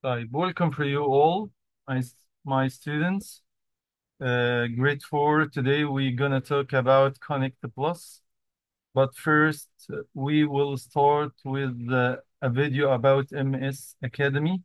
طيب welcome for you all my my students uh, grade 4 today we're gonna talk about Connect Plus but first we will start with uh, a video about MS Academy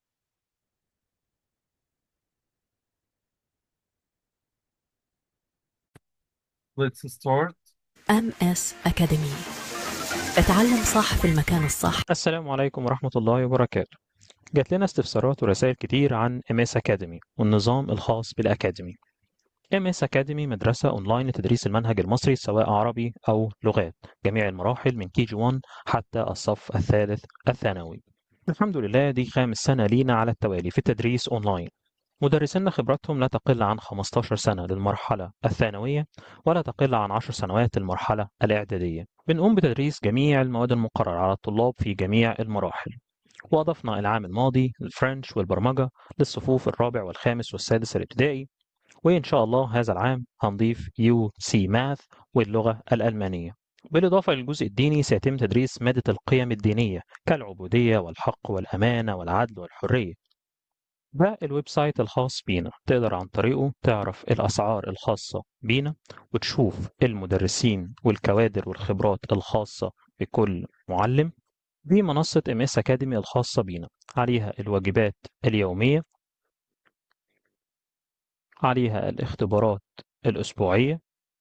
let's start ام اس اكاديمي اتعلم صح في المكان الصح السلام عليكم ورحمة الله وبركاته جات لنا استفسارات ورسائل كتير عن MS Academy والنظام الخاص بالأكاديمي MS Academy مدرسة أونلاين لتدريس المنهج المصري سواء عربي أو لغات جميع المراحل من كي جي 1 حتى الصف الثالث الثانوي الحمد لله دي خامس سنة لينا على التوالي في التدريس أونلاين مدرسينا خبرتهم لا تقل عن 15 سنة للمرحلة الثانوية ولا تقل عن 10 سنوات للمرحلة الإعدادية بنقوم بتدريس جميع المواد المقررة على الطلاب في جميع المراحل وأضفنا العام الماضي الفرنش والبرمجة للصفوف الرابع والخامس والسادس الابتدائي وإن شاء الله هذا العام هنضيف يو سي ماث واللغة الألمانية بالإضافة للجزء الديني سيتم تدريس مادة القيم الدينية كالعبودية والحق والأمانة والعدل والحرية ده الويب سايت الخاص بينا تقدر عن طريقه تعرف الأسعار الخاصة بينا وتشوف المدرسين والكوادر والخبرات الخاصة بكل معلم دي منصة ام اس اكاديمي الخاصة بينا عليها الواجبات اليومية عليها الاختبارات الأسبوعية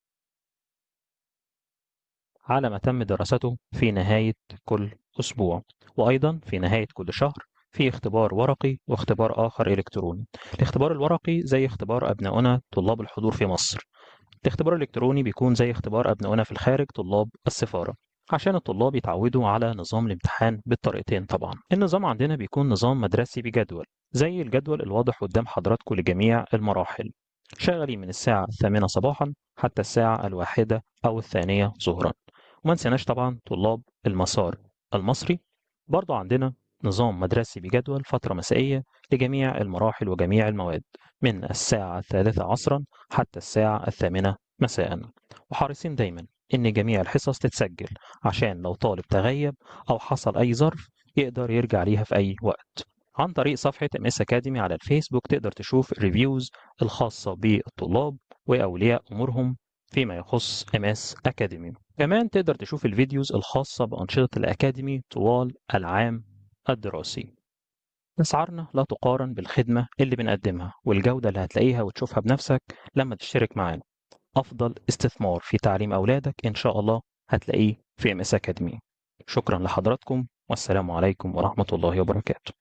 على ما تم دراسته في نهاية كل أسبوع وأيضا في نهاية كل شهر في اختبار ورقي واختبار آخر إلكتروني الاختبار الورقي زي اختبار أبنائنا طلاب الحضور في مصر الاختبار الإلكتروني بيكون زي اختبار أبنائنا في الخارج طلاب السفارة عشان الطلاب يتعودوا على نظام الامتحان بالطريقتين طبعا النظام عندنا بيكون نظام مدرسي بجدول زي الجدول الواضح قدام حضراتكم لجميع المراحل شغالين من الساعة الثامنة صباحا حتى الساعة الواحدة أو الثانية ظهرا وما نسيناش طبعا طلاب المسار المصري برضو عندنا نظام مدرسي بجدول فترة مسائية لجميع المراحل وجميع المواد من الساعة الثالثة عصرا حتى الساعة الثامنة مساء وحريصين دايما إن جميع الحصص تتسجل عشان لو طالب تغيب أو حصل أي ظرف يقدر يرجع ليها في أي وقت عن طريق صفحة ام اس اكاديمي على الفيسبوك تقدر تشوف الريفيوز الخاصة بالطلاب وأولياء أمورهم فيما يخص ام اس اكاديمي كمان تقدر تشوف الفيديوز الخاصة بأنشطة الأكاديمي طوال العام الدراسي أسعارنا لا تقارن بالخدمة اللي بنقدمها والجودة اللي هتلاقيها وتشوفها بنفسك لما تشترك معانا أفضل استثمار في تعليم أولادك إن شاء الله هتلاقيه في ام اس اكاديمي شكرا لحضراتكم والسلام عليكم ورحمة الله وبركاته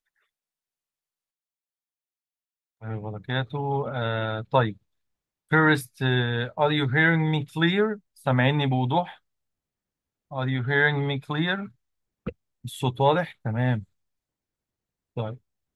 وبركاته uh, طيب first uh, are you hearing me clear سامعيني بوضوح are you hearing me clear الصوت واضح تمام طيب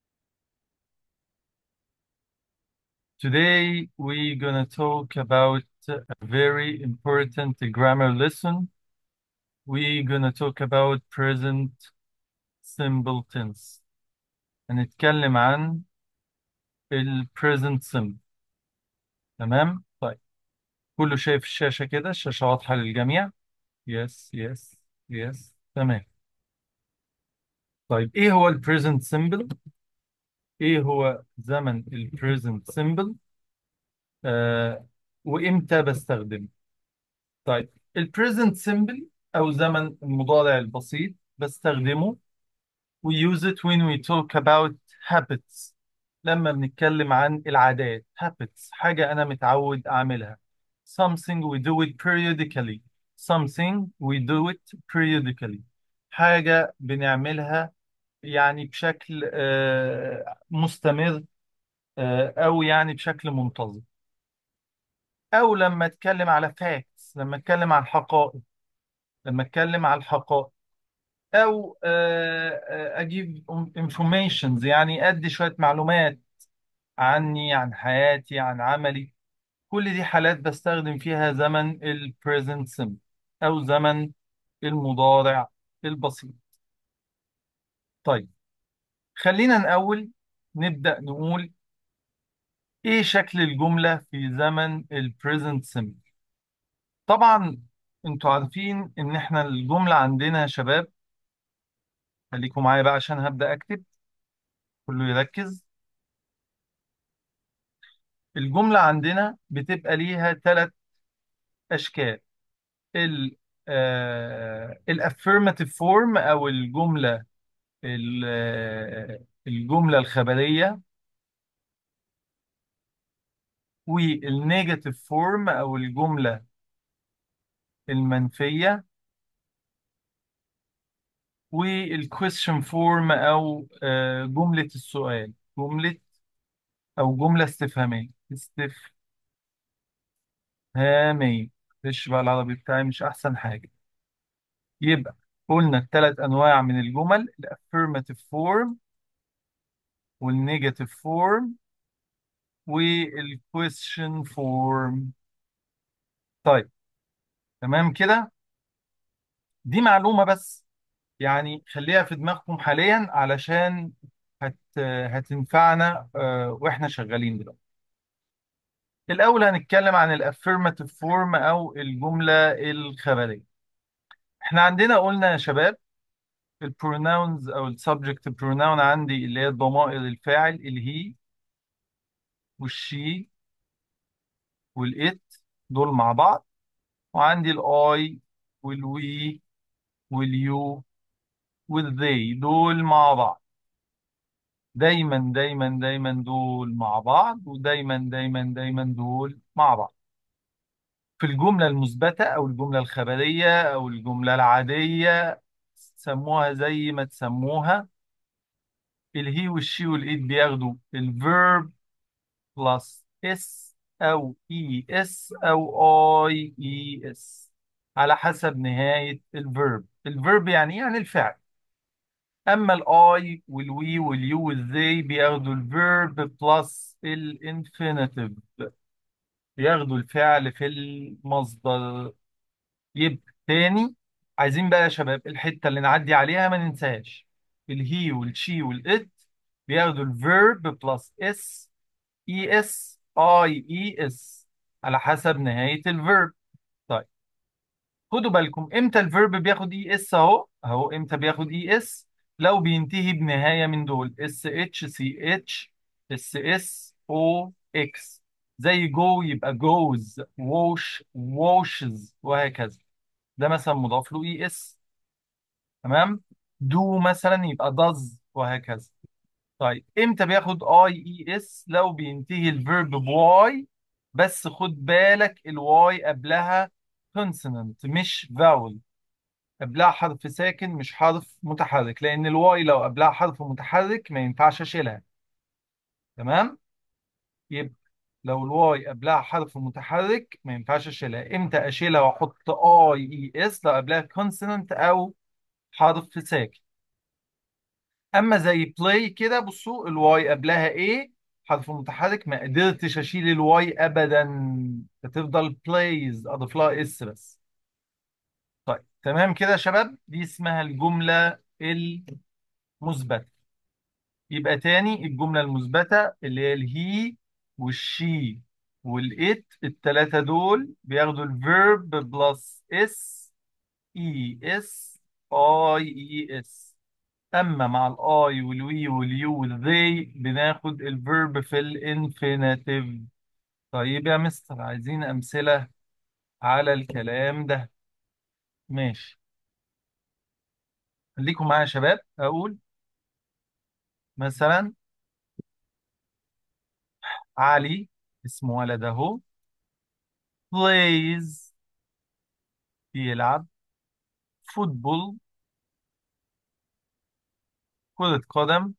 Today we're gonna talk about a very important grammar lesson. We're gonna talk about present simple tense. هنتكلم عن ال present simple. تمام؟ طيب كله شايف الشاشة كده؟ الشاشة واضحة للجميع؟ Yes, yes, yes. تمام. طيب ايه هو ال present simple؟ ايه هو زمن ال present simple؟ آه وامتى بستخدمه؟ طيب ال present simple أو زمن المضارع البسيط بستخدمه we use it when we talk about habits لما بنتكلم عن العادات habits حاجة أنا متعود أعملها something we do it periodically something we do it periodically حاجة بنعملها يعني بشكل آه، مستمر آه، أو يعني بشكل منتظم أو لما أتكلم على facts لما أتكلم عن حقائق لما أتكلم عن الحقائق او آه، آه، اجيب informations يعني ادي شويه معلومات عني عن حياتي عن عملي كل دي حالات بستخدم فيها زمن ال present simple او زمن المضارع البسيط طيب خلينا الاول نبدا نقول ايه شكل الجمله في زمن ال present simple طبعا انتوا عارفين ان احنا الجمله عندنا يا شباب خليكم معايا بقى عشان هبدا اكتب كله يركز الجملة عندنا بتبقى ليها ثلاث أشكال ال الافيرماتيف فورم أو الجملة ال- آه، الجملة الخبرية والنيجاتيف فورم أو الجملة المنفية والكويشن فورم أو آه، جملة السؤال جملة أو جملة استفهامية استفهامية معلش بقى العربي بتاعي مش أحسن حاجة يبقى قلنا الثلاث أنواع من الجمل الأفيرماتيف فورم والنيجاتيف فورم والكويشن فورم طيب تمام كده دي معلومة بس يعني خليها في دماغكم حاليا علشان هت هتنفعنا آه، واحنا شغالين دلوقتي الأول هنتكلم عن الافيرماتيف فورم أو الجملة الخبرية احنا عندنا قلنا يا شباب البروناونز أو السبجكت بروناون عندي اللي هي الضمائر الفاعل الهي والشي والإت دول مع بعض وعندي الآي والوي واليو والذي دول مع بعض دايما دايما دايما دول مع بعض ودايما دايما دايما دول مع بعض في الجملة المثبتة أو الجملة الخبرية أو الجملة العادية سموها زي ما تسموها الهي والشي والإيد بياخدوا الفيرب بلس اس أو اي اس أو اي اي اس على حسب نهاية الفيرب الفيرب يعني إيه؟ يعني الفعل اما الاي والوي واليو والذي بياخدوا الفيرب بلس الانفينيتيف بياخدوا الفعل في المصدر يبقى تاني عايزين بقى يا شباب الحته اللي نعدي عليها ما ننساهاش الهي والشي والات بياخدوا الفيرب بلس اس اي اس اي اي اس على حسب نهايه الفيرب طيب خدوا بالكم امتى الفيرب بياخد اي اس اهو اهو امتى بياخد اي اس لو بينتهي بنهاية من دول اس اتش سي اتش اس اس او اكس زي جو يبقى جوز ووش ووشز وهكذا ده مثلا مضاف له اي اس تمام دو مثلا يبقى داز وهكذا طيب امتى بياخد اي اي اس لو بينتهي الفيرب بواي بس خد بالك الواي قبلها كونسونانت مش فاول قبلها حرف ساكن مش حرف متحرك لان الواي لو قبلها حرف متحرك ما ينفعش اشيلها تمام يبقى لو الواي قبلها حرف متحرك ما ينفعش اشيلها امتى اشيلها واحط اي اي اس لو قبلها كونسونانت او حرف ساكن اما زي بلاي كده بصوا الواي قبلها ايه حرف متحرك ما قدرتش اشيل الواي ابدا هتفضل بلايز اضيف لها اس بس طيب تمام كده يا شباب دي اسمها الجملة المثبتة يبقى تاني الجملة المثبتة اللي هي الهي والشي والإت التلاتة دول بياخدوا الفيرب بلس اس اي اس اي اي اس اما مع الاي والوي واليو والذي بناخد الفيرب في الانفينيتيف طيب يا مستر عايزين امثلة على الكلام ده ماشي خليكم معايا يا شباب اقول مثلا علي اسم ولد اهو plays بيلعب فوتبول كرة قدم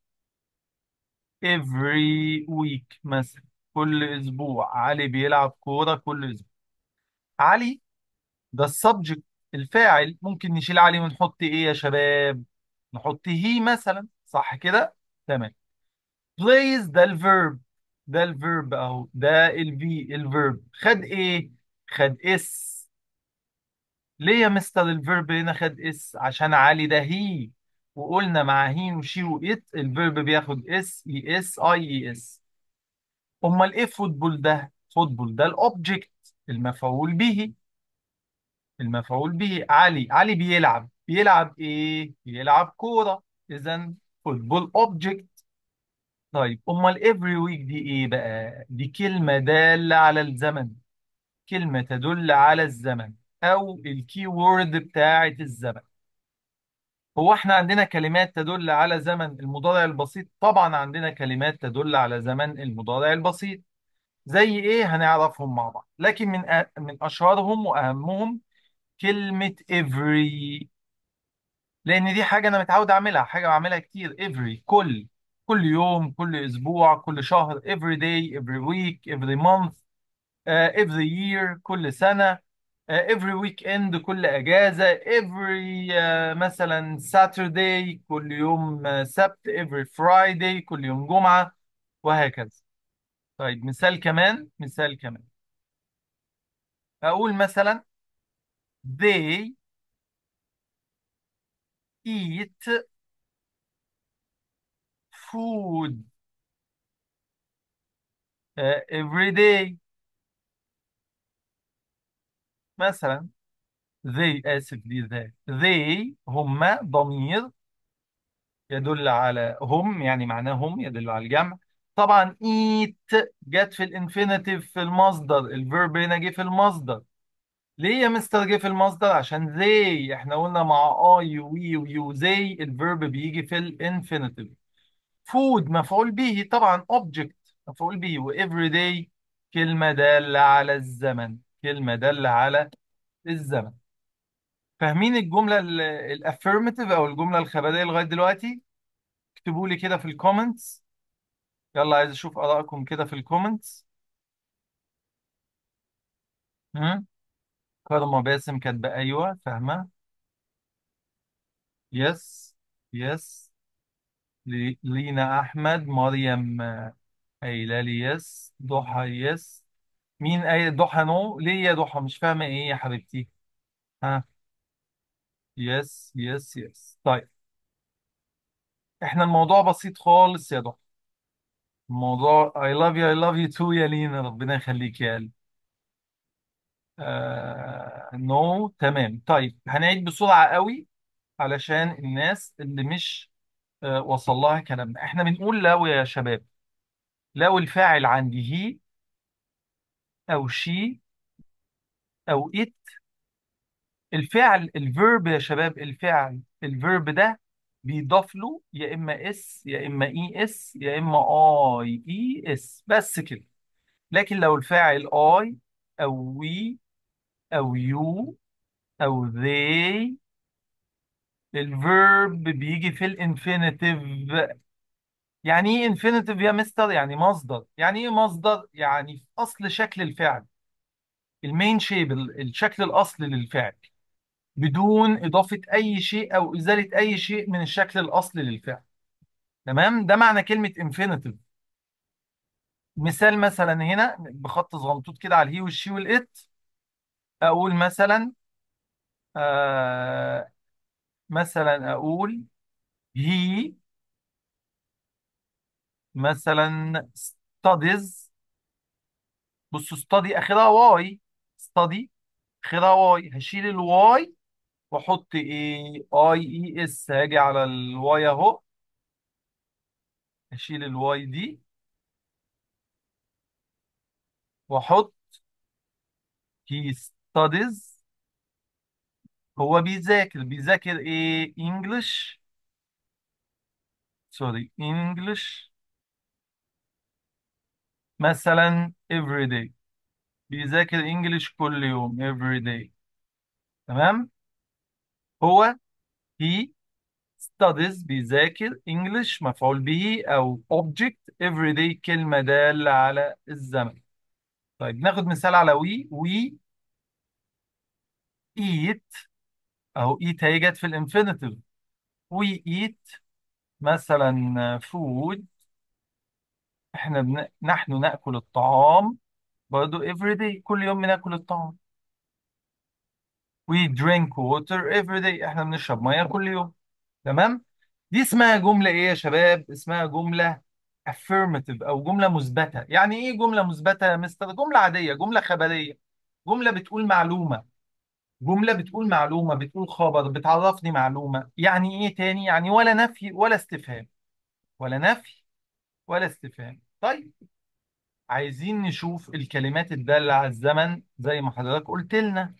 every week مثلا كل أسبوع علي بيلعب كورة كل أسبوع علي ده السبجكت الفاعل ممكن نشيل علي ونحط إيه يا شباب نحط هي مثلا صح كده تمام plays ده الفيرب ده الفيرب أهو ده الفي الفيرب خد إيه خد اس ليه يا مستر الفيرب هنا خد اس عشان علي ده هي وقلنا مع هي وشي وإت الفيرب بياخد اس اي اس اي اي اس امال ايه فوتبول ده فوتبول ده الاوبجكت المفعول به المفعول به علي علي بيلعب بيلعب ايه بيلعب كورة اذا فوتبول اوبجكت طيب امال every week دي ايه بقى دي كلمة دالة على الزمن كلمة تدل على الزمن او الكي وورد بتاعة الزمن هو احنا عندنا كلمات تدل على زمن المضارع البسيط طبعا عندنا كلمات تدل على زمن المضارع البسيط زي ايه هنعرفهم مع بعض لكن من أ... من اشهرهم واهمهم كلمة every لان دي حاجة انا متعود اعملها حاجة بعملها كتير every كل كل يوم كل اسبوع كل شهر every day every week every month uh, every year كل سنة uh, every weekend كل اجازة every uh, مثلا Saturday كل يوم uh, سبت every Friday كل يوم جمعة وهكذا طيب مثال كمان مثال كمان اقول مثلا they eat food uh, every day مثلا they آسف دي ذا they هم ضمير يدل على هم يعني معناه هم يدل على الجمع طبعا eat جت في الانفينيتيف في المصدر الفيرب هنا جه في المصدر ليه يا مستر جه في المصدر عشان they احنا قلنا مع I وي ويو they الفيرب بيجي في الانفينيتيف food مفعول به طبعا object مفعول به و everyday كلمة دالة على الزمن كلمة دالة على الزمن فاهمين الجملة الافيرماتيف او الجملة الخبرية لغاية دلوقتي اكتبوا لي كده في الكومنتس يلا عايز اشوف ارائكم كده في الكومنتس هم كرمة باسم كاتبة ايوه فاهمة يس يس لي- لينا احمد مريم آه، قايله لي يس ضحى يس مين قايل ضحى نو ليه يا ضحى مش فاهمة ايه يا حبيبتي ها يس يس يس طيب احنا الموضوع بسيط خالص يا ضحى الموضوع I love you I love you too يا لينا ربنا يخليك يا قلبي آه نو تمام طيب هنعيد بسرعة قوي علشان الناس اللي مش آه وصل لها كلامنا احنا بنقول لو يا شباب لو الفاعل عندي هي او شي او ات الفعل الفيرب يا شباب الفعل الفيرب ده بيضاف له يا اما اس يا اما اي اس يا اما اي اي اس بس كده لكن لو الفاعل اي او وي او يو او they الفيرب بيجي في الانفينيتيف يعني ايه انفينيتيف يا مستر يعني مصدر يعني ايه مصدر يعني في اصل شكل الفعل المين شيب الشكل الاصلي للفعل بدون اضافه اي شيء او ازاله اي شيء من الشكل الاصلي للفعل تمام ده معنى كلمه انفينيتيف مثال مثلا هنا بخط صغنطوط كده على الهي والشي والات اقول مثلا آه مثلا اقول هي مثلا studies بصوا study اخرها واي study اخرها واي هشيل الواي واحط ايه اي اي اس هاجي على الواي اهو هشيل الواي دي واحط he studies هو بيذاكر بيذاكر ايه انجلش سوري انجلش مثلا every day بيذاكر انجلش كل يوم every day تمام هو he studies بيذاكر English مفعول به أو object everyday كلمة دالة على الزمن طيب ناخد مثال على we we eat أهو eat هي جت في الانفينيتيف we eat مثلا food احنا بن... نحن نأكل الطعام برضو everyday كل يوم بناكل الطعام we drink water everyday احنا بنشرب مياه كل يوم تمام دي اسمها جملة ايه يا شباب اسمها جملة affirmative او جملة مثبتة يعني ايه جملة مثبتة يا مستر جملة عادية جملة خبرية جملة بتقول معلومة جملة بتقول معلومة بتقول خبر بتعرفني معلومة يعني ايه تاني يعني ولا نفي ولا استفهام ولا نفي ولا استفهام طيب عايزين نشوف الكلمات الدالة على الزمن زي ما حضرتك قلت لنا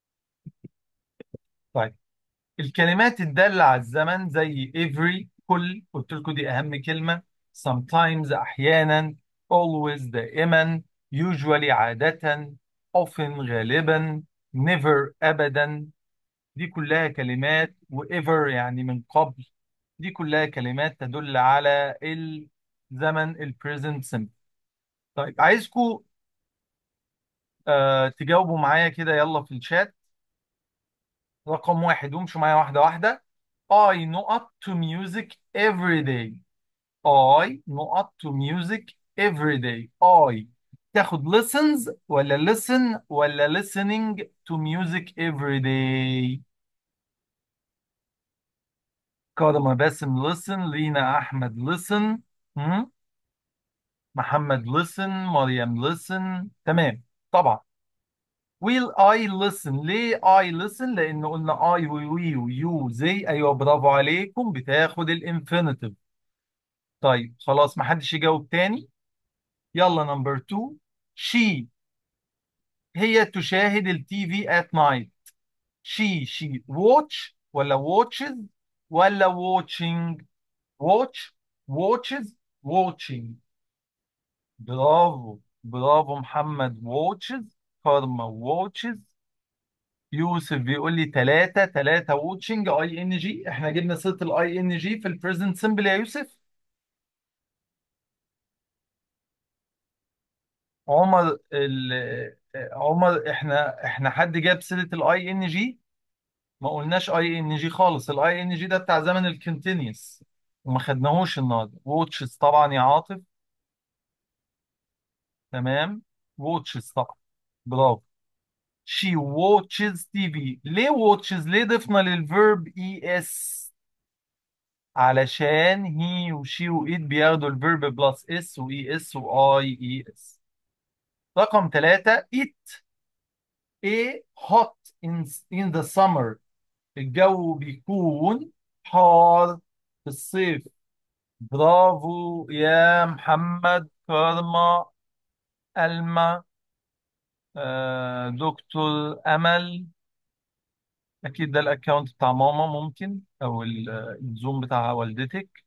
طيب الكلمات الدالة على الزمن زي every كل قلت لكم دي أهم كلمة sometimes أحيانا always دائما usually عادة often غالبا never أبدا دي كلها كلمات وever يعني من قبل دي كلها كلمات تدل على الزمن ال present simple طيب عايزكم آه تجاوبوا معايا كده يلا في الشات رقم واحد وامشوا معايا واحدة واحدة I know up to music every day I know up to music every day I تاخد listens ولا listen ولا listening to music every day كرم باسم listen لينا أحمد listen هم؟ محمد listen مريم listen تمام طبعا will I listen ليه I listen لأن قلنا I و we و you زي أيوة برافو عليكم بتاخد الانفينيتيف طيب خلاص محدش يجاوب تاني يلا نمبر 2 she هي تشاهد التي في at night she she watch ولا watches ولا watching watch watches watching برافو برافو محمد watches كارما watches يوسف بيقول لي ثلاثة ثلاثة watching اي ان جي احنا جبنا سيرة الاي ان جي في البريزنت سمبل يا يوسف عمر ال... عمر احنا احنا حد جاب سيرة الاي ان جي ما قلناش اي ان جي خالص الاي ان جي ده بتاع زمن الكونتينيوس وما خدناهوش النهارده واتشز طبعا يا عاطف تمام واتشز طبعا برافو she watches TV ليه watches ليه ضفنا للفيرب اي اس علشان هي وشي وإيت بياخدوا الفيرب بلس اس وإي اس وآي إي اس رقم ثلاثة it a hot in, in the summer الجو بيكون حار في الصيف برافو يا محمد كارما ألما آه، دكتور أمل أكيد ده الأكاونت بتاع ماما ممكن أو ال- الزوم بتاع والدتك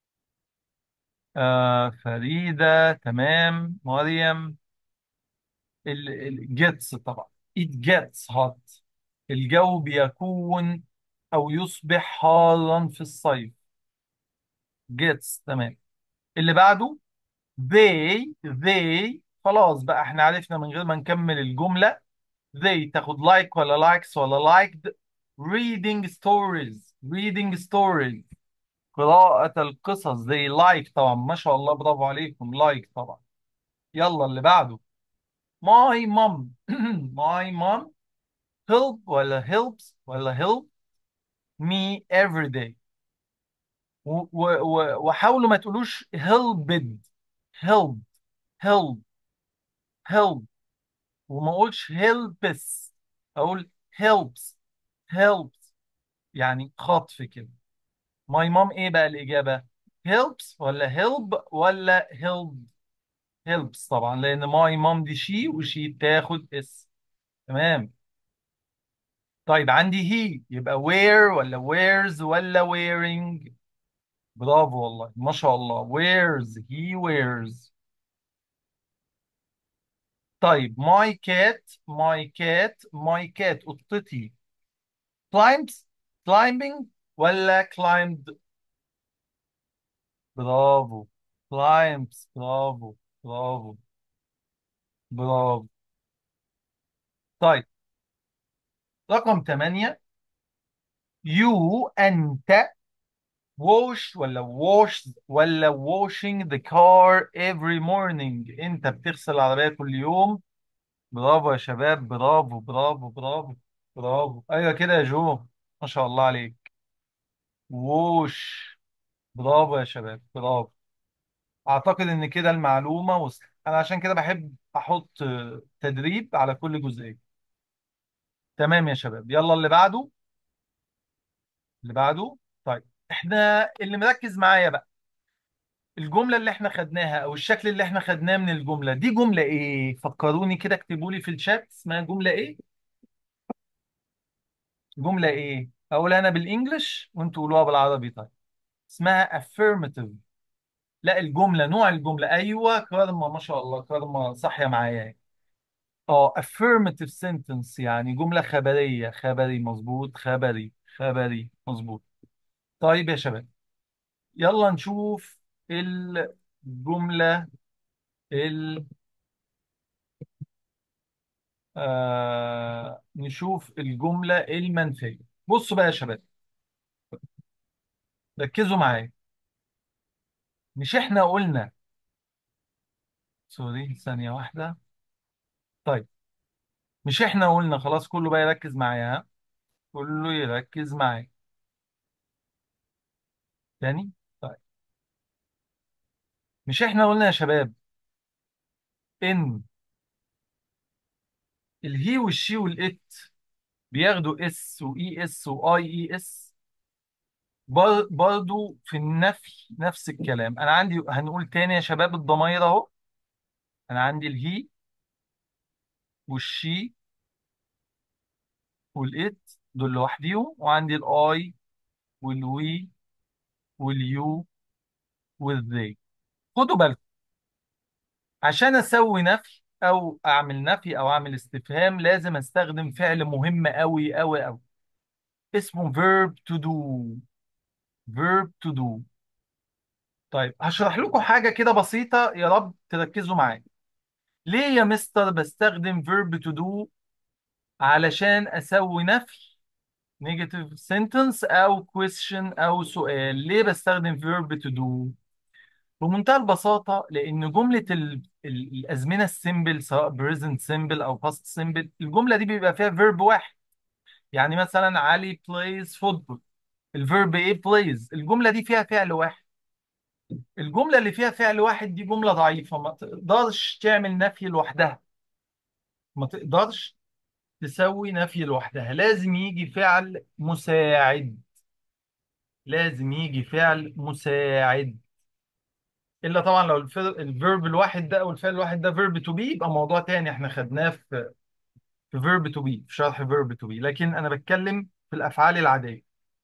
آه، فريدة تمام مريم الجيتس طبعا it gets hot الجو بيكون أو يصبح حارا في الصيف gets تمام اللي بعده they they خلاص بقى احنا عرفنا من غير ما نكمل الجملة they تاخد like ولا likes ولا liked reading stories reading stories قراءة القصص they like طبعا ما شاء الله برافو عليكم like طبعا يلا اللي بعده my mom my mom help ولا helps ولا help me every day و- و- و- وحاولوا ما تقولوش helped help help help وما اقولش helps اقول helps helps يعني خطف كده my mom ايه بقى الاجابه helps ولا help ولا help helps طبعا لان my mom دي شي وشي بتاخد اس تمام طيب عندي هي يبقى wear ولا wears ولا wearing برافو والله ما شاء الله wears he wears طيب my cat my cat my cat قطتي climbs climbing ولا climbed برافو climbs برافو برافو برافو طيب رقم 8 you أنت wash ولا wash ولا washing the car every morning أنت بتغسل العربية كل يوم برافو يا شباب برافو برافو برافو برافو أيوة كده يا جو ما شاء الله عليك ووش برافو يا شباب برافو اعتقد ان كده المعلومه وصلت انا عشان كده بحب احط آه، تدريب على كل جزئيه تمام يا شباب يلا اللي بعده اللي بعده طيب احنا اللي مركز معايا بقى الجملة اللي احنا خدناها او الشكل اللي احنا خدناه من الجملة دي جملة ايه فكروني كده اكتبوا لي في الشات اسمها جملة ايه جملة ايه اقول انا بالانجلش وانتوا قولوها بالعربي طيب اسمها affirmative لا الجملة نوع الجملة ايوه كارما ما شاء الله كارما صح يا معايا اه affirmative sentence يعني جملة خبرية خبري مظبوط خبري خبري مظبوط طيب يا شباب يلا نشوف الجملة ال آه نشوف الجملة المنفية بصوا بقى يا شباب ركزوا معايا مش احنا قلنا سوري ثانية واحدة طيب مش احنا قلنا خلاص كله بقى يركز معايا ها كله يركز معايا تاني طيب مش احنا قلنا يا شباب ان الهي والشي والات بياخدوا اس واي اس واي اي اس برضو في النفي نفس الكلام انا عندي هنقول تاني يا شباب الضماير اهو انا عندي الهي والشي والات دول لوحديهم وعندي الاي والوي واليو والذي خدوا بالكم عشان اسوي نفي او اعمل نفي او اعمل استفهام لازم استخدم فعل مهم قوي قوي قوي اسمه verb to do verb to do طيب هشرح لكم حاجة كده بسيطة يا رب تركزوا معايا ليه يا مستر بستخدم verb to do علشان اسوي نفي negative sentence او question او سؤال ليه بستخدم verb to do بمنتهى البساطة لأن جملة ال... ال... الأزمنة السيمبل سواء present simple أو past simple الجملة دي بيبقى فيها verb واحد يعني مثلا علي plays football الفيرب ايه plays الجملة دي فيها فعل واحد الجملة اللي فيها فعل واحد دي جملة ضعيفة ما تقدرش تعمل نفي لوحدها ما تقدرش تسوي نفي لوحدها لازم يجي فعل مساعد لازم يجي فعل مساعد الا طبعا لو الفر- الفيرب الواحد ده او الفعل الواحد ده فيرب تو بي يبقى موضوع تاني احنا خدناه في في فيرب تو بي في شرح فيرب تو بي لكن انا بتكلم في الافعال العاديه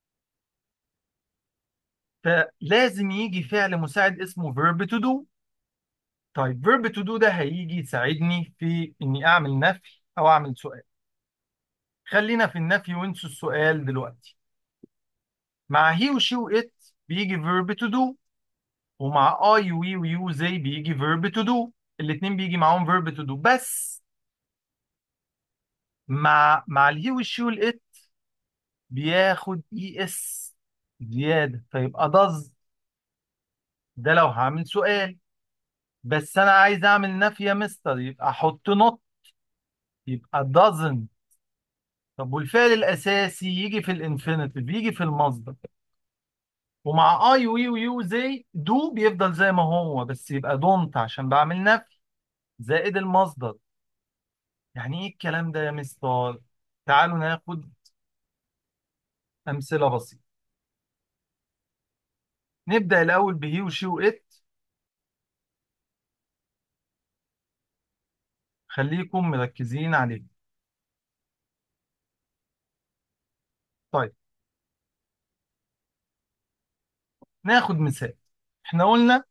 فلازم يجي فعل مساعد اسمه فيرب تو دو طيب فيرب تو دو ده هيجي يساعدني في اني اعمل نفي او اعمل سؤال خلينا في النفي وانسوا السؤال دلوقتي مع هي وشي وات بيجي فيرب تو دو ومع اي وي ويو زي بيجي فيرب تو دو الاتنين بيجي معاهم فيرب تو دو بس مع مع الهي والشي والات بياخد اي اس زياده فيبقى دز ده لو هعمل سؤال بس انا عايز اعمل نفي يا مستر يبقى احط نوت يبقى doesn't طب والفعل الاساسي يجي في الانفينيتيف يجي في المصدر ومع اي وي ويو زي دو بيفضل زي ما هو بس يبقى دونت عشان بعمل نفي زائد المصدر يعني ايه الكلام ده يا مستر تعالوا ناخد امثله بسيطه نبدا الاول بهي وشي وات خليكم مركزين عليه طيب ناخد مثال احنا قلنا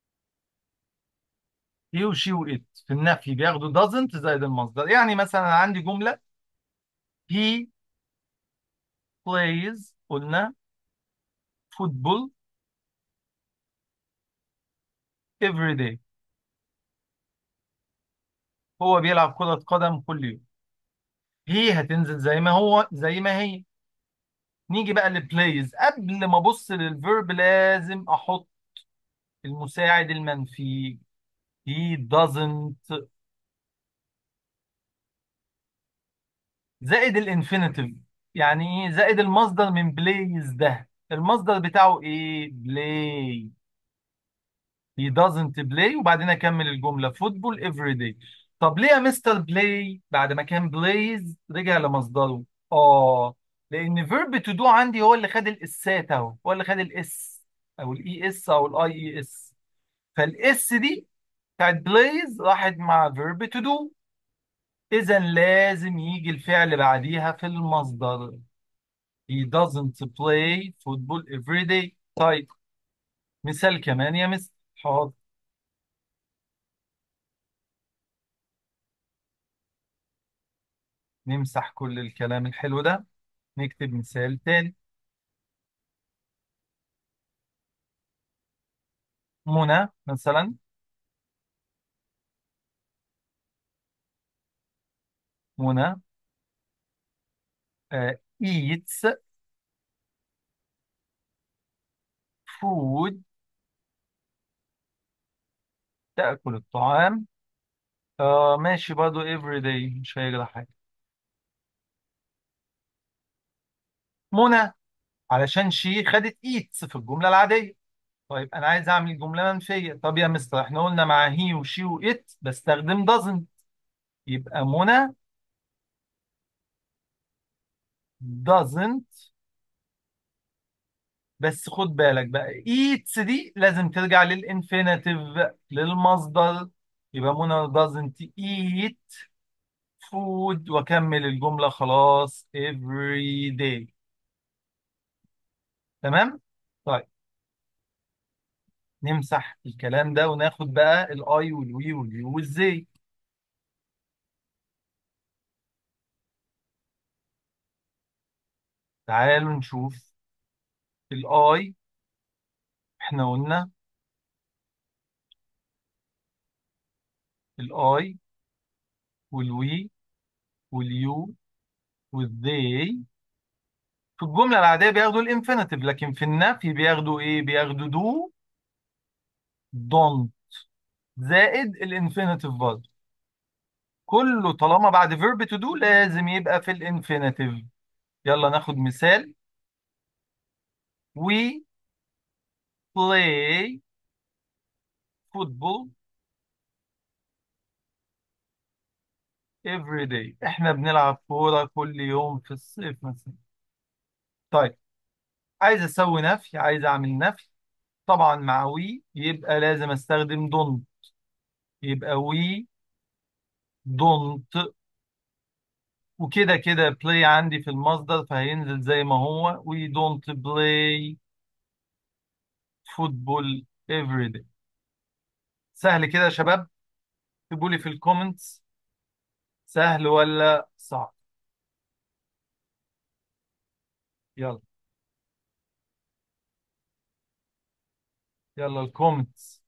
هي وشي وات في النفي بياخدوا doesn't زائد المصدر يعني مثلا عندي جملة he plays قلنا football every day هو بيلعب كرة قدم كل يوم هي هتنزل زي ما هو زي ما هي نيجي بقى لبلايز قبل ما ابص للفيرب لازم احط المساعد المنفي he doesn't زائد الانفينيتيف يعني ايه زائد المصدر من بلايز ده المصدر بتاعه ايه بلاي he doesn't play وبعدين اكمل الجمله فوتبول every day طب ليه يا مستر بلاي بعد ما كان بلايز رجع لمصدره اه لان فيرب تو دو عندي هو اللي خد الاسات اهو هو اللي خد الاس او الاي اس او الاي اي اس فالاس دي بتاعت بلايز راحت مع فيرب تو دو اذا لازم يجي الفعل بعديها في المصدر he doesn't play football every day طيب مثال كمان يا مستر حاضر نمسح كل الكلام الحلو ده نكتب مثال تاني منى مثلا منى uh, eats food تأكل الطعام آه ماشي برضه every day مش هيجرى حاجة منى علشان شي خدت eats في الجملة العادية طيب أنا عايز أعمل جملة منفية طب يا مستر إحنا قلنا مع هي وشي وإت بستخدم doesn't يبقى منى doesn't بس خد بالك بقى eats دي لازم ترجع للإنفينيتيف للمصدر يبقى منى doesn't eat food وأكمل الجملة خلاص every day تمام؟ طيب نمسح الكلام ده وناخد بقى الاي والوي واليو والزي تعالوا نشوف الاي احنا قلنا الاي والوي واليو والذي في الجملة العادية بياخدوا الانفينيتيف لكن في النفي بياخدوا ايه بياخدوا دو دونت زائد الانفينيتيف برضه كله طالما بعد فيرب تو دو لازم يبقى في الانفينيتيف يلا ناخد مثال we play football every day احنا بنلعب كورة كل يوم في الصيف مثلا طيب عايز اسوي نفي عايز اعمل نفي طبعا مع وي يبقى لازم استخدم دونت يبقى وي دونت وكده كده بلاي عندي في المصدر فهينزل زي ما هو وي دونت بلاي فوتبول every day سهل كده يا شباب اكتبوا لي في الكومنتس سهل ولا صعب يلا يلا الكومنتس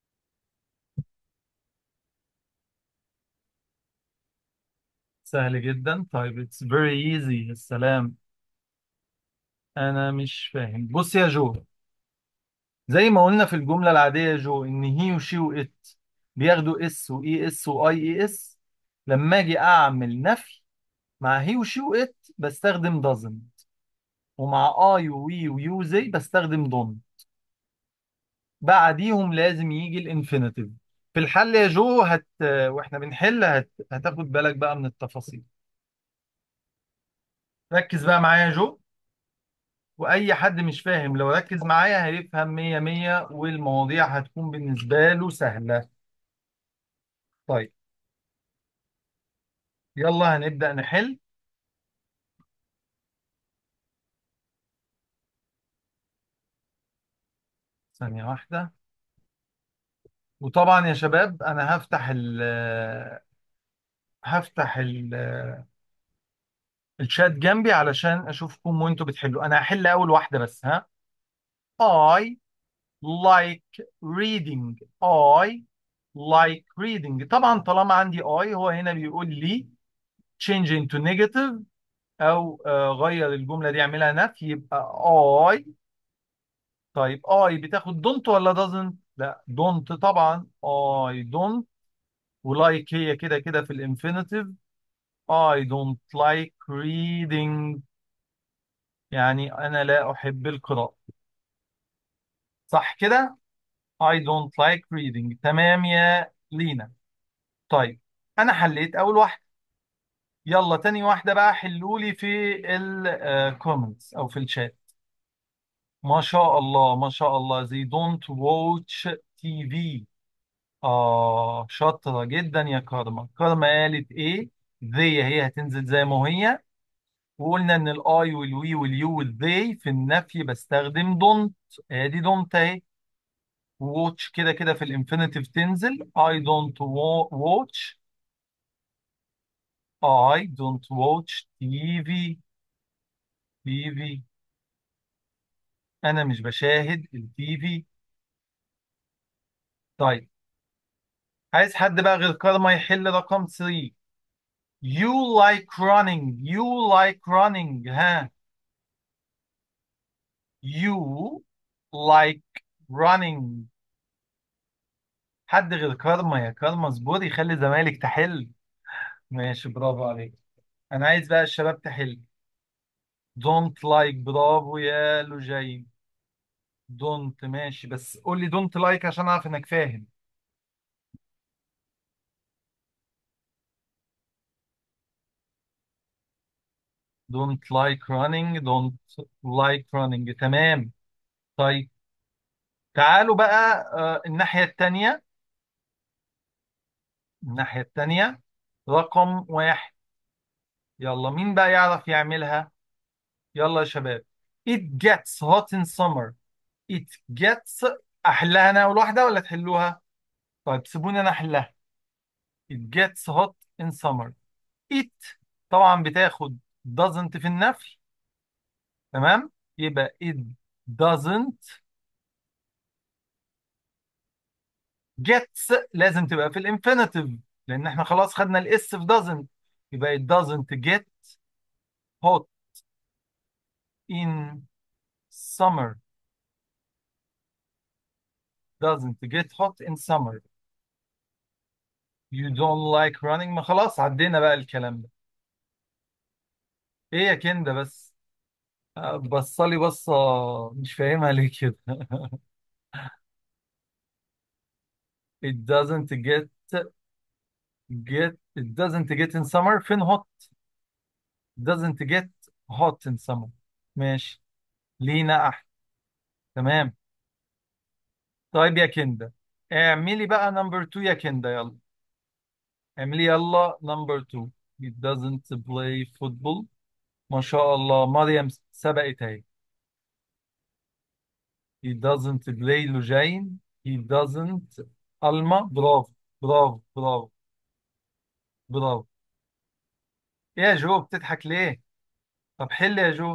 سهل جدا طيب it's very easy السلام انا مش فاهم بص يا جو زي ما قلنا في الجملة العادية يا جو ان هي وشي وات بياخدوا اس واي اس واي اي اس لما اجي اعمل نفي مع هي وشي وات بستخدم doesn't ومع اي ووي ويو زي بستخدم don't بعديهم لازم يجي الانفينيتيف في الحل يا جو هت واحنا بنحل هت... هتاخد بالك بقى من التفاصيل ركز بقى معايا يا جو واي حد مش فاهم لو ركز معايا هيفهم مية مية والمواضيع هتكون بالنسبة له سهلة طيب يلا هنبدأ نحل ثانية واحدة وطبعا يا شباب أنا هفتح ال هفتح ال الشات جنبي علشان أشوفكم وأنتوا بتحلوا أنا هحل أول واحدة بس ها I like reading I like reading طبعا طالما عندي I هو هنا بيقول لي change into negative أو آه، غير الجملة دي اعملها نفي يبقى I طيب I بتاخد don't ولا doesn't؟ لا don't طبعا I don't ولايك هي كده كده في الانفينيتيف I don't like reading يعني أنا لا أحب القراءة صح كده I don't like reading تمام يا لينا طيب أنا حليت أول واحدة يلا تاني واحدة بقى حلولي في الكومنتس أو في الشات ما شاء الله ما شاء الله they don't watch TV آه شاطرة جدا يا كارما كارما قالت إيه they هي هتنزل زي ما هي وقلنا إن الآي والوي واليو والذي في النفي بستخدم don't ادي don't اهي watch كده كده في الانفينيتيف تنزل I don't wa- watch I don't watch TV TV أنا مش بشاهد التي في طيب عايز حد بقى غير كارما يحل رقم 3 You like running You like running ها You like running حد غير كارما يا كارما اصبري خلي زمايلك تحل ماشي برافو عليك انا عايز بقى الشباب تحل don't like برافو يا لوجين don't ماشي بس قول لي don't like عشان اعرف انك فاهم don't like running don't like running تمام طيب تعالوا بقى آه، الناحية التانية الناحية التانية رقم واحد يلا مين بقى يعرف يعملها يلا يا شباب it gets hot in summer it gets احلها انا اول واحده ولا تحلوها طيب سيبوني انا احلها it gets hot in summer it طبعا بتاخد doesn't في النفي تمام يبقى it doesn't gets لازم تبقى في الانفينيتيف لان احنا خلاص خدنا الاس في doesn't يبقى it doesn't get hot in summer doesn't get hot in summer you don't like running ما خلاص عدينا بقى الكلام ده ايه يا كندا بس آه، بصلي بصة مش فاهمها ليه كده it doesn't get get it doesn't get in summer فين hot doesn't get hot in summer ماشي لينا احد تمام طيب يا كندا اعملي بقى نمبر 2 يا كندا يلا اعملي يلا نمبر 2 it doesn't play football ما شاء الله مريم سبقت اهي he doesn't play لوجين he doesn't ألما برافو برافو برافو برافو ايه يا جو بتضحك ليه طب حل يا جو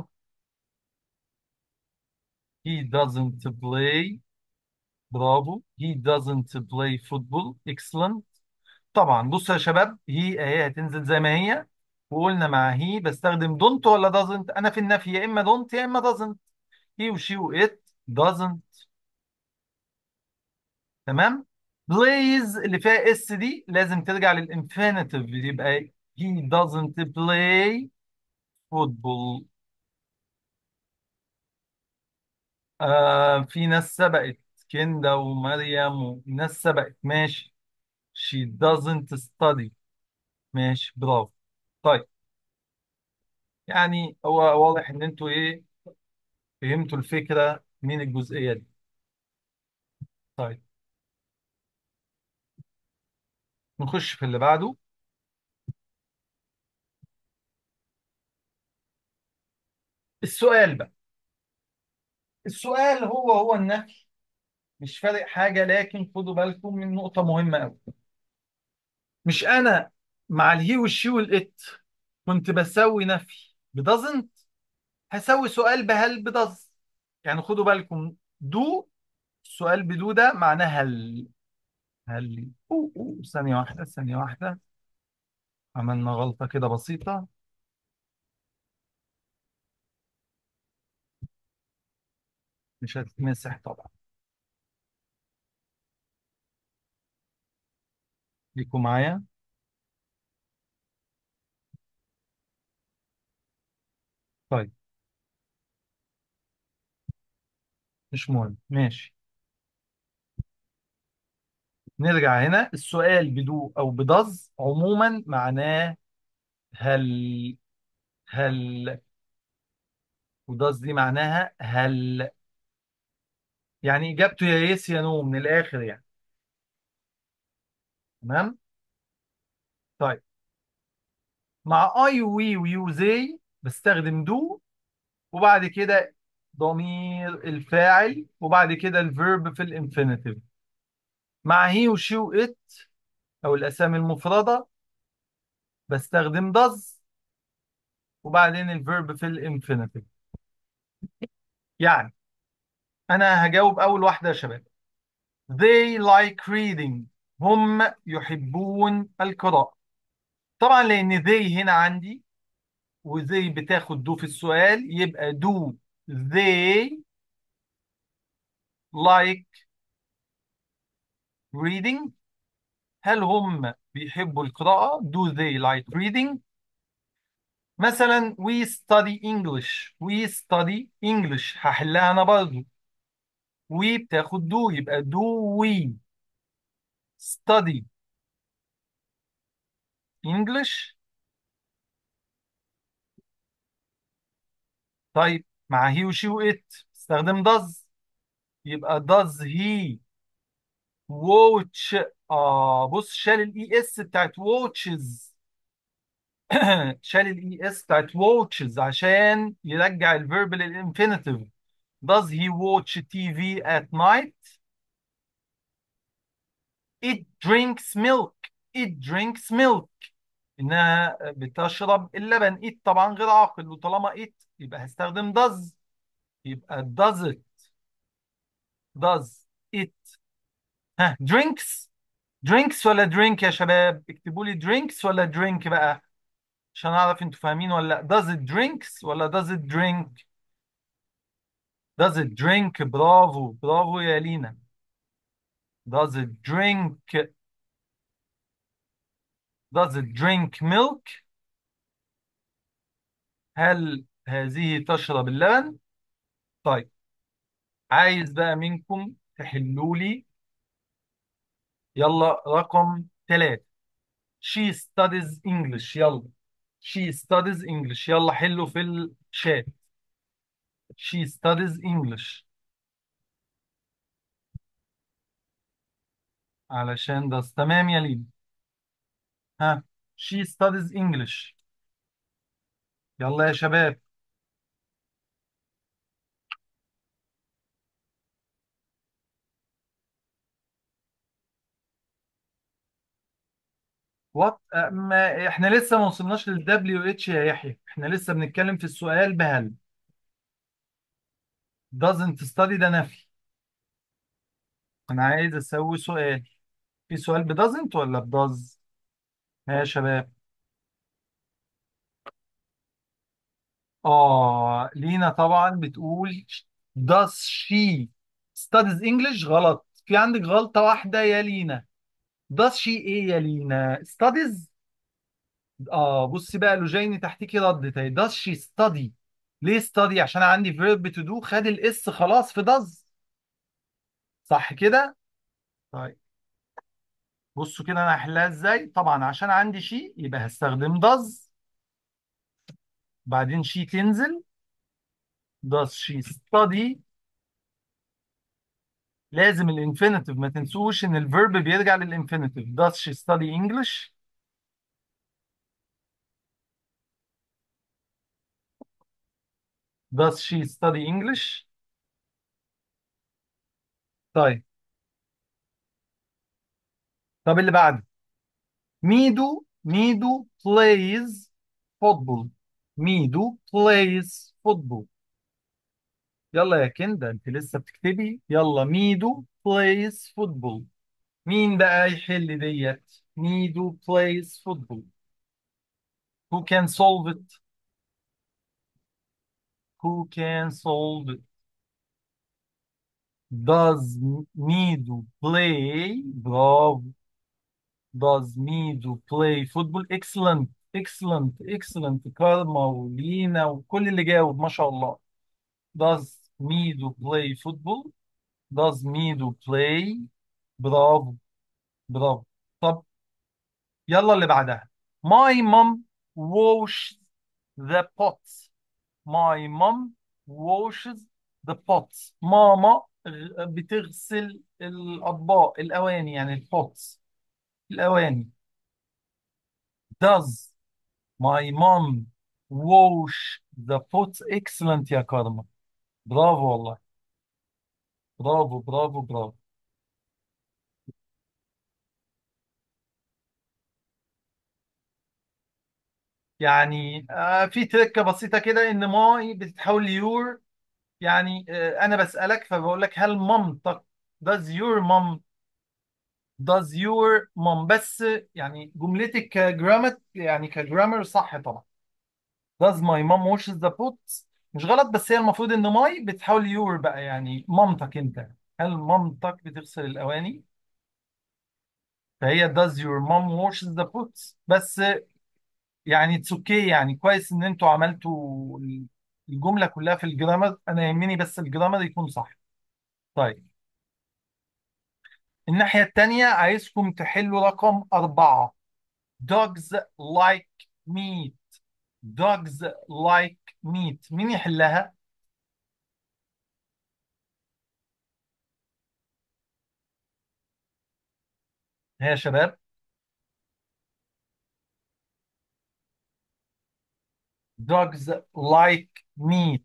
he doesn't play برافو he doesn't play football excellent طبعا بصوا يا شباب هي اهي هتنزل زي ما هي وقلنا مع هي بستخدم don't ولا doesn't انا في النفي يا اما don't يا اما doesn't he و she و it doesn't تمام plays اللي فيها اس دي لازم ترجع للانفينيتيف يبقى he doesn't play football آه في ناس سبقت كندا ومريم وناس سبقت ماشي she doesn't study ماشي برافو طيب يعني هو واضح ان انتوا ايه فهمتوا الفكرة من الجزئية دي طيب نخش في اللي بعده السؤال بقى السؤال هو هو النفي مش فارق حاجة لكن خدوا بالكم من نقطة مهمة قوي مش انا مع الهي والشي والات كنت بسوي نفي بدزنت هسوي سؤال بهل بدز يعني خدوا بالكم دو السؤال بدو ده معناه هل هل أوه أوه ثانية واحدة ثانية واحدة عملنا غلطة كده بسيطة مش هتتمسح طبعا ليكوا معايا طيب مش مهم ماشي نرجع هنا السؤال بدو أو بدز عموما معناه هل هل ودز دي معناها هل يعني اجابته يا يس يا نو من الاخر يعني تمام طيب مع اي وي ويو زي بستخدم دو وبعد كده ضمير الفاعل وبعد كده الفيرب في الانفينيتيف مع هي وشي وات او الاسامي المفردة بستخدم does وبعدين الفيرب في الانفينيتيف يعني انا هجاوب اول واحدة يا شباب they like reading هم يحبون القراءة طبعا لان they هنا عندي وزي بتاخد دو في السؤال يبقى do they like reading هل هم بيحبوا القراءة do they like reading مثلا we study English we study English هحلها أنا برضو we بتاخد do يبقى do we study English طيب مع he و she و it استخدم does يبقى does he watch اه بص شال الاي اس بتاعت watches شال الاي اس بتاعت watches عشان يرجع الفيرب للانفينيتيف does he watch TV at night it drinks milk it drinks milk انها بتشرب اللبن it طبعا غير عاقل وطالما it يبقى هستخدم does يبقى does it does it ها drinks drinks ولا drink يا شباب اكتبوا لي drinks ولا drink بقى عشان اعرف انتوا فاهمين ولا لا does it drinks ولا does it drink does it drink برافو برافو يا لينا does it drink does it drink milk هل هذه تشرب اللبن طيب عايز بقى منكم تحلوا لي يلا رقم ثلاثة she studies English يلا she studies English يلا حلوا في الشات she studies English علشان ده تمام يا لين ها she studies English يلا يا شباب وات ما احنا لسه ما وصلناش لل WH يا يحيى احنا لسه بنتكلم في السؤال بهل doesn't study ده نفي انا عايز اسوي سؤال في سؤال ب doesn't ولا ب does ها يا شباب اه لينا طبعا بتقول does she studies English غلط في عندك غلطة واحدة يا لينا does she ايه يا لينا studies اه بصي بقى لوجيني تحتيكي ردت اهي does she study ليه study عشان عندي verb to do خد الاس خلاص في does صح كده طيب بصوا كده انا هحلها ازاي طبعا عشان عندي شي يبقى هستخدم does بعدين شي تنزل does she study لازم الانفينيتيف ما تنسوش ان الفيرب بيرجع للانفينيتيف does she study English does she study English طيب طب اللي بعده ميدو ميدو plays football ميدو plays football يلا يا كندا انت لسه بتكتبي يلا ميدو plays football مين بقى يحل ديت ميدو plays football who can solve it who can solve it does ميدو play برافو does ميدو play football excellent excellent excellent كارما ولينا وكل اللي جاوب ما شاء الله does ميدو play football does ميدو play برافو برافو طب يلا اللي بعدها my mom washes the pots my mom washes the pots ماما غ- بتغسل الأطباق الأواني يعني البوتس الأواني does my mom wash the pots excellent يا كارما برافو والله برافو برافو برافو يعني آه في تركة بسيطة كده إن ماي بتتحول يور يعني آه أنا بسألك فبقول لك هل مامتك does your mom does your mom بس يعني جملتك كجرامر يعني كجرامر صح طبعا does my mom washes the pots مش غلط بس هي المفروض ان ماي بتحاول يور بقى يعني مامتك انت هل مامتك بتغسل الاواني فهي does your mom washes the pots بس يعني اتس اوكي يعني كويس ان انتوا عملتوا الجملة كلها في الجرامر انا يهمني بس الجرامر يكون صح طيب الناحية التانية عايزكم تحلوا رقم أربعة dogs like meat dogs like meat مين يحلها؟ ها يا شباب dogs like meat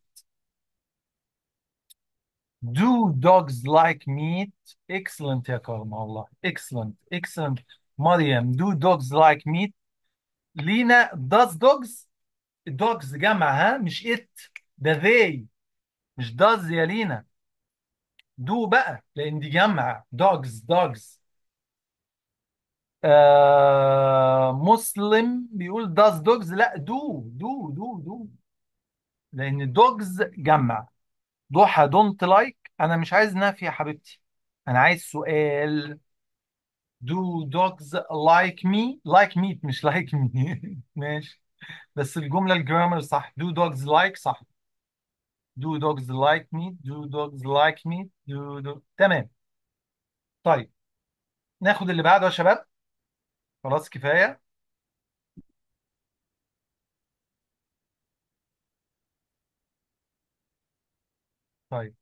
do dogs like meat excellent يا كرم والله excellent excellent مريم do dogs like meat لينا does dogs dogs جمع ها مش it ده they مش does يا لينا do بقى لان دي جمع dogs dogs آه مسلم بيقول does dogs لا do do do do لان dogs جمع ضحى دونت لايك انا مش عايز نفي يا حبيبتي انا عايز سؤال do dogs like me like meat مش like me ماشي بس الجملة الجرامر صح do dogs like صح do dogs like meat do dogs like meat do, do. تمام طيب ناخد اللي بعده يا شباب خلاص كفاية طيب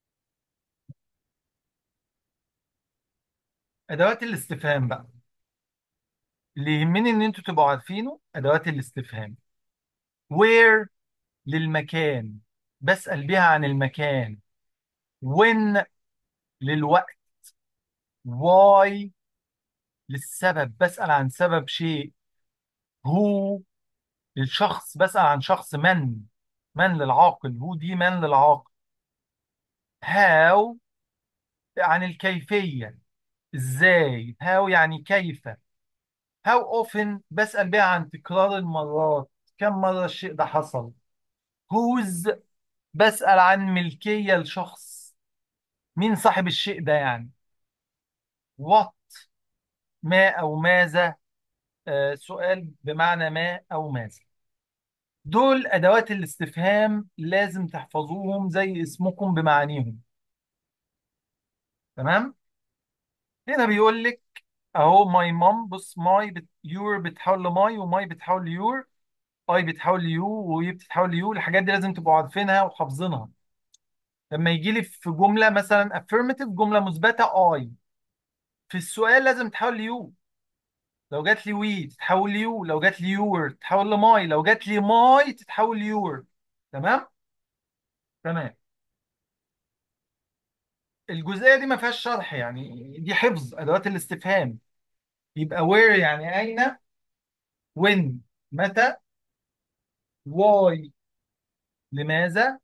ادوات الاستفهام بقى اللي يهمني ان انتوا تبقوا عارفينه ادوات الاستفهام where للمكان بسأل بيها عن المكان when للوقت why للسبب بسأل عن سبب شيء who للشخص بسأل عن شخص من من للعاقل who دي من للعاقل how عن الكيفية ازاي how يعني كيف how often بسأل بيها عن تكرار المرات كم مرة الشيء ده حصل whose بسأل عن ملكية لشخص مين صاحب الشيء ده يعني what ما أو ماذا آه سؤال بمعنى ما أو ماذا دول أدوات الاستفهام لازم تحفظوهم زي اسمكم بمعانيهم تمام هنا بيقول لك اهو ماي مام بص ماي بت... يور بتحول لماي وماي بتحول ليور اي بتحول ليو وي بتتحول ليو الحاجات دي لازم تبقوا عارفينها وحافظينها لما يجي لي في جمله مثلا affirmative جمله مثبته اي في السؤال لازم تحول ليو لو جات لي وي تتحول ليو لو جات لي يور تتحول لماي لو جات لي ماي تتحول ليور تمام تمام الجزئيه دي ما فيهاش شرح يعني دي حفظ ادوات الاستفهام يبقى where يعني اين when متى why لماذا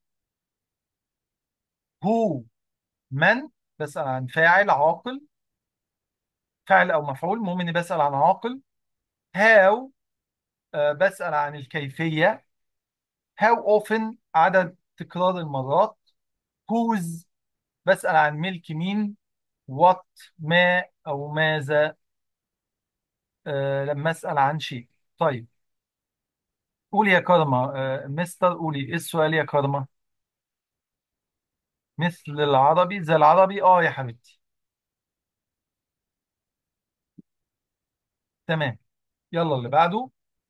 هو من بسأل عن فاعل عاقل فاعل أو مفعول المهم إني بسأل عن عاقل how آه، بسأل عن الكيفية how often عدد تكرار المرات whose بسأل عن ملك مين what ما أو ماذا آه، لما أسأل عن شيء طيب قولي يا كرمة آه، مستر قولي إيه السؤال يا كرمة مثل العربي زي العربي آه يا حبيبتي تمام يلا اللي بعده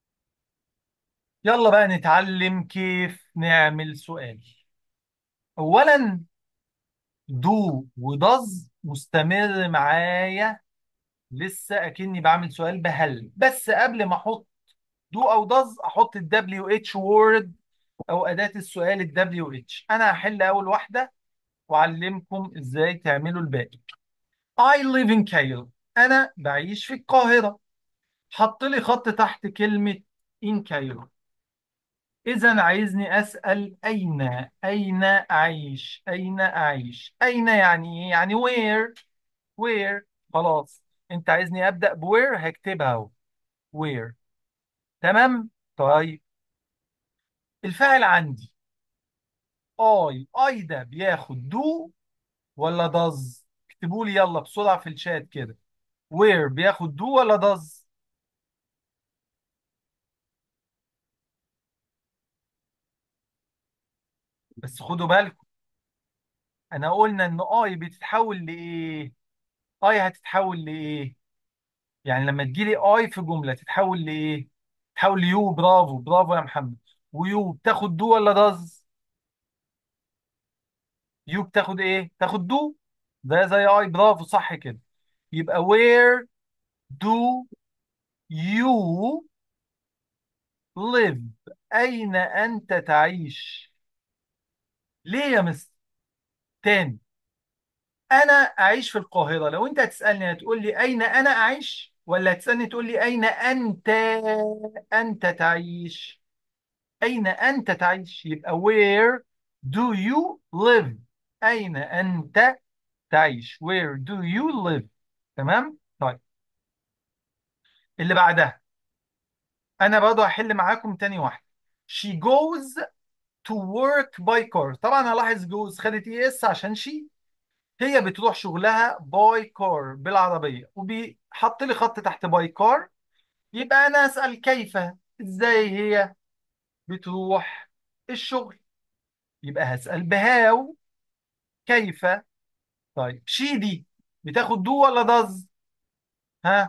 يلا بقى نتعلم كيف نعمل سؤال اولا دو وداز مستمر معايا لسه اكني بعمل سؤال بهل بس قبل ما احط دو او داز احط الدبليو اتش وورد او اداة السؤال الدبليو اتش انا هحل اول واحدة واعلمكم ازاي تعملوا الباقي I live in Cairo انا بعيش في القاهرة حط لي خط تحت كلمة in Cairo إذا عايزني أسأل أين أين أعيش أين أعيش أين يعني إيه يعني where where خلاص أنت عايزني أبدأ ب where هكتبها أهو where تمام طيب الفاعل عندي I I ده بياخد do ولا does اكتبوا لي يلا بسرعة في الشات كده where بياخد do ولا does بس خدوا بالكم أنا قلنا إن I بتتحول لإيه I هتتحول لإيه يعني لما تجيلي اي في جمله تتحول لايه تتحول ليو برافو برافو يا محمد ويو بتاخد دو ولا داز يو بتاخد ايه تاخد دو ده زي اي برافو صح كده يبقى where do you live اين انت تعيش ليه يا مستر تاني انا اعيش في القاهره لو انت هتسالني هتقول لي اين انا اعيش ولا هتسالني تقول لي اين انت انت تعيش أين أنت تعيش يبقى where do you live أين أنت تعيش where do you live تمام طيب اللي بعدها أنا برضه هحل معاكم تاني واحدة she goes to work by car طبعا هلاحظ goes خدت اي اس عشان she هي بتروح شغلها by car بالعربية وبيحط لي خط تحت by car يبقى أنا أسأل كيف إزاي هي بتروح الشغل يبقى هسأل بهاو كيف طيب شي دي بتاخد دو ولا داز ها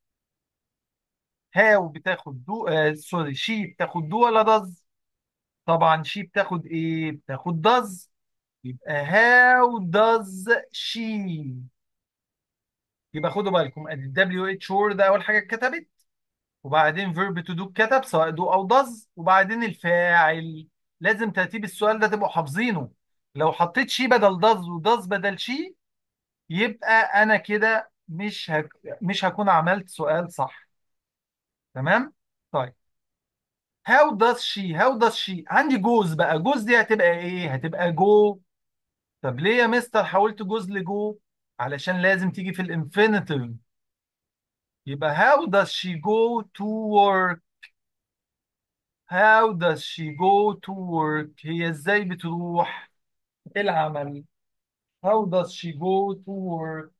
هاو بتاخد دو آه سوري شي بتاخد دو ولا داز طبعا شي بتاخد ايه بتاخد داز يبقى هاو داز شي يبقى خدوا بالكم ادي الدبليو اتش وورد اول حاجه اتكتبت وبعدين فيرب تو دو اتكتب سواء دو او داز وبعدين الفاعل لازم ترتيب السؤال ده تبقوا حافظينه لو حطيت شي بدل داز وداز بدل شي يبقى انا كده مش هك... مش هكون عملت سؤال صح تمام طيب how does she how does she عندي جوز بقى جوز دي هتبقى ايه هتبقى جو طب ليه يا مستر حولت جوز لجو علشان لازم تيجي في الانفينيتيف يبقى how does she go to work how does she go to work هي ازاي بتروح العمل how does she go to work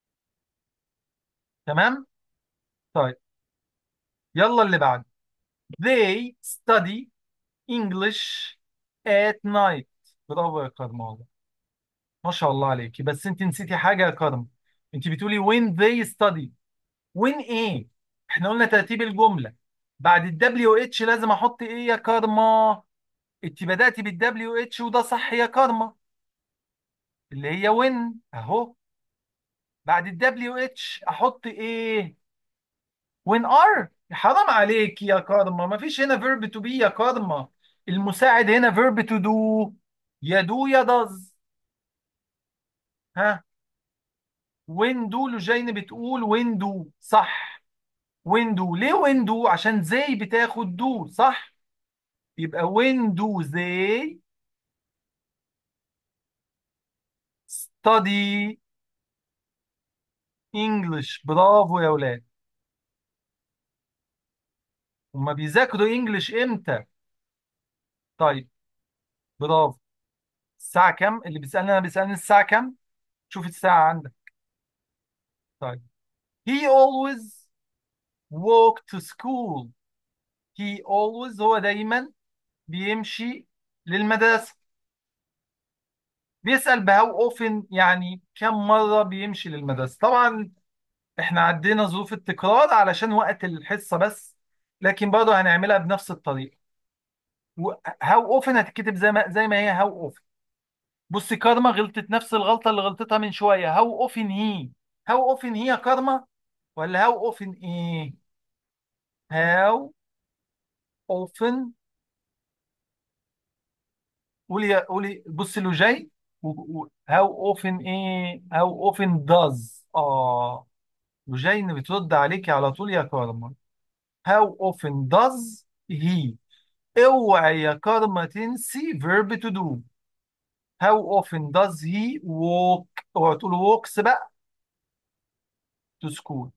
تمام طيب يلا اللي بعد they study English at night برافو يا كرم ما شاء الله عليكي بس انت نسيتي حاجة يا كرم انت بتقولي when they study when ايه احنا قلنا ترتيب الجملة بعد ال WH لازم احط ايه يا كرمة انت بدأتي بال WH وده صح يا كرمة اللي هي when اهو بعد ال WH احط ايه when are حرام عليك يا كرمة ما فيش هنا verb to be يا كرمة المساعد هنا verb to do يا do يا does ها ويندو لجين بتقول ويندو صح ويندو ليه ويندو عشان زي بتاخد دو صح يبقى ويندو زي study English برافو يا ولاد هما بيذاكروا انجلش امتى طيب برافو الساعة كام اللي بيسألني انا بيسألني الساعة كام شوف الساعة عندك طيب he always walk to school he always هو دايما بيمشي للمدرسة بيسأل بهاو اوفن يعني كم مرة بيمشي للمدرسة طبعا احنا عدينا ظروف التكرار علشان وقت الحصة بس لكن برضه هنعملها بنفس الطريقة هاو اوفن هتتكتب زي ما زي ما هي هاو اوفن بصي كارما غلطت نفس الغلطة اللي غلطتها من شوية هاو اوفن هي هاو اوفن هي يا كارما ولا هاو اوفن ايه هاو اوفن قولي قولي بصي اللي جاي هاو اوفن ايه هاو اوفن داز اه وجاي إن بترد عليكي على طول يا كارما هاو اوفن داز هي اوعي يا كارما تنسي verb to do how often does he walk اوعى تقول walks بقى to school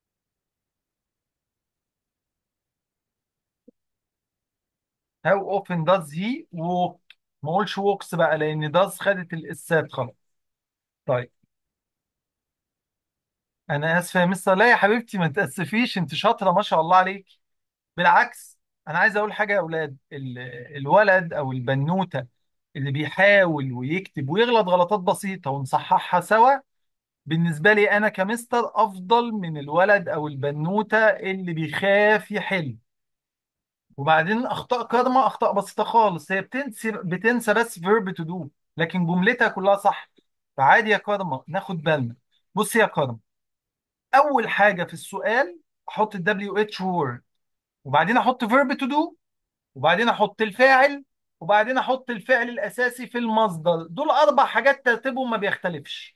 how often does he walk ما اقولش walks بقى لان does خدت الاسات خلاص طيب انا اسفه يا مستر لا يا حبيبتي ما تاسفيش انت شاطره ما شاء الله عليك بالعكس انا عايز اقول حاجه يا اولاد ال- الولد او البنوته اللي بيحاول ويكتب ويغلط غلطات بسيطه ونصححها سوا بالنسبه لي انا كمستر افضل من الولد او البنوته اللي بيخاف يحل وبعدين اخطاء كارما اخطاء بسيطه خالص هي بتنسى بتنسى بس فيرب تو دو لكن جملتها كلها صح فعادي يا كارما ناخد بالنا بص يا كارما اول حاجه في السؤال احط الدبليو اتش وورد وبعدين احط فيرب تو دو وبعدين احط الفاعل وبعدين احط الفعل الاساسي في المصدر دول اربع حاجات ترتيبهم ما بيختلفش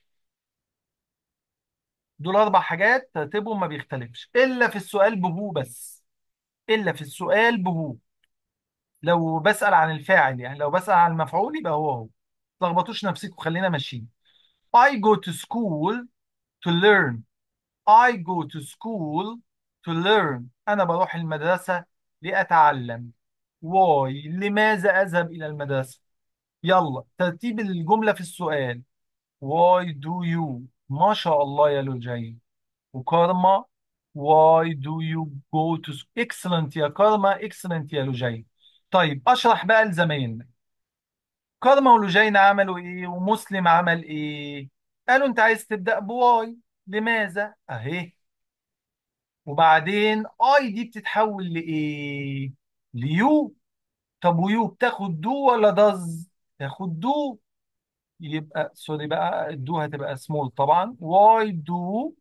دول اربع حاجات ترتيبهم ما بيختلفش الا في السؤال بهو بس الا في السؤال بهو لو بسأل عن الفاعل يعني لو بسأل عن المفعول يبقى هو هو ما تلخبطوش نفسكم خلينا ماشيين I go to school to learn I go to school to learn أنا بروح المدرسة لأتعلم why لماذا أذهب إلى المدرسة يلا ترتيب الجملة في السؤال why do you ما شاء الله يا لوجين وكارما why do you go to school excellent يا كارما excellent يا لوجين طيب أشرح بقى لزمايلنا كارما ولوجين عملوا ايه ومسلم عمل ايه قالوا انت عايز تبدأ بواي لماذا اهي وبعدين اي دي بتتحول لايه ليو طب ويو بتاخد دو ولا داز تاخد دو يبقى سوري بقى الدو هتبقى سمول طبعا واي دو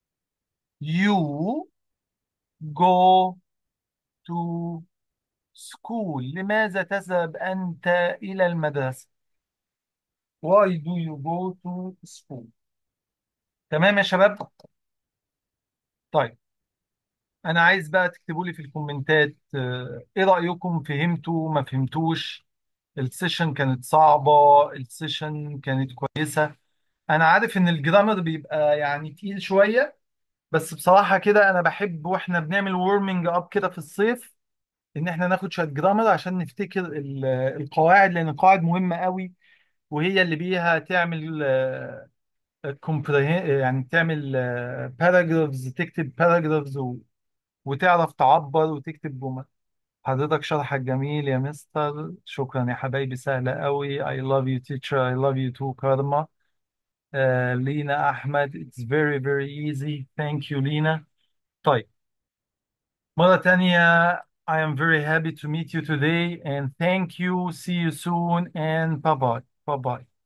يو جو تو سكول لماذا تذهب أنت إلى المدرسة why do you go to school تمام يا شباب طيب انا عايز بقى تكتبوا لي في الكومنتات آه، ايه رأيكم فهمتوا ما فهمتوش السيشن كانت صعبة السيشن كانت كويسة انا عارف ان الجرامر بيبقى يعني تقيل شوية بس بصراحة كده انا بحب واحنا بنعمل وورمنج اب كده في الصيف ان احنا ناخد شوية جرامر عشان نفتكر ال- القواعد لان القواعد مهمة قوي وهي اللي بيها تعمل آه، comprehend- يعني تعمل باراجرافز تكتب باراجرافز وتعرف تعبر وتكتب جمل حضرتك شرحك جميل يا مستر شكرا يا حبايبي سهلة قوي I love you teacher I love you too كارما آه لينا أحمد it's very very easy thank you لينا طيب مرة تانية I am very happy to meet you today and thank you see you soon and bye bye bye bye